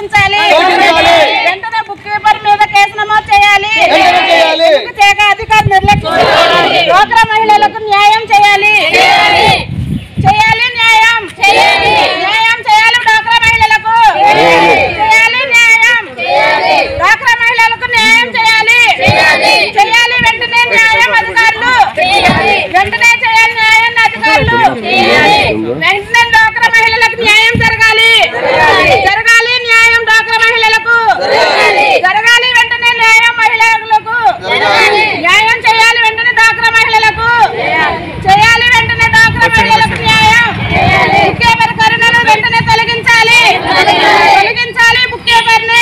తొలగించాలి తొలగించాలి. వెంటనే బుక్ కీపర్ మీద కేసు నమోదు చేయాలి వెంటనే చేయాలి. ఎందుకు చేయక అధికారులు నిర్లక్ష్యం డ్వాక్రా మహిళలకు న్యాయం చేయాలి చేయాలి న్యాయం న్యాయం చేయాలి డ్వాక్రా మహిళలకు చేయాలి న్యాయం డ్వాక్రా మహిళలకు న్యాయం చేయాలి చేయాలి వెంటనే న్యాయం అధికారులు వెంటనే చేయాలి న్యాయం అధికారులు వెంటనే డ్వాక్రా మహిళలకు న్యాయం జరగాలి జరగాలి న్యాయం డ్వాక్రా మహిళలకు జరగాలి వెంటనే న్యాయం మహిళలకు న్యాయం చేయాలి వెంటనే డ్వాక్రా మహిళలకు చేయాలి వెంటనే డ్వాక్రా మహిళలకు న్యాయం ముఖ్యపరి కరుణను వెంటనే తొలగించాలి తొలగించాలి ముఖ్యపరిని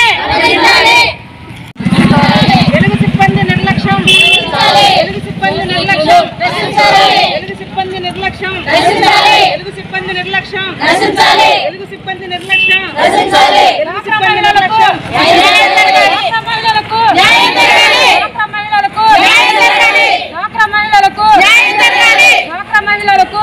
వెలుగు సిబ్బంది నిర్లక్ష్యం వెలుగు సిబ్బంది నిర్లక్ష్యం వెలుగు సిబ్బంది నిర్లక్ష్యం వెలుగు సిబ్బంది నిర్లక్ష్యం వెలుగు సిబ్బంది నిర్లక్ష్యం వెలుగు సిబ్బంది నిర్లక్ష్యం డ్వాక్రా మహిళలకు డ్వాక్రా మహిళలకు డ్వాక్రా మహిళలకు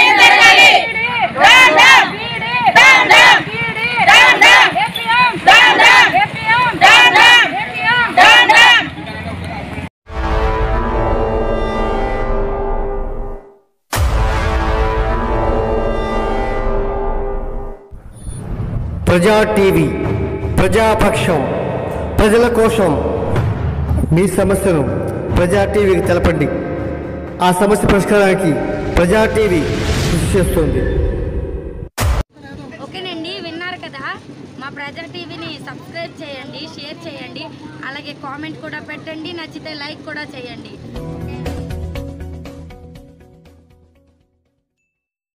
బీడీ. బీడీ. ఏపీఎం. ఏపీఎం. ఏపీఎం. ప్రజా టీవీ ప్రజాపక్షం ప్రజల కోసం మీ సమస్యను ప్రజా టీవీకి తెలపండి ఆ సమస్య పరిష్కారానికి ప్రజా టీవీ కృషి చేస్తుంది ఓకేనండి విన్నారు కదా మా ప్రజా టీవీని సబ్స్క్రైబ్ చేయండి షేర్ చేయండి అలాగే కామెంట్ కూడా పెట్టండి నచ్చితే లైక్ కూడా చేయండి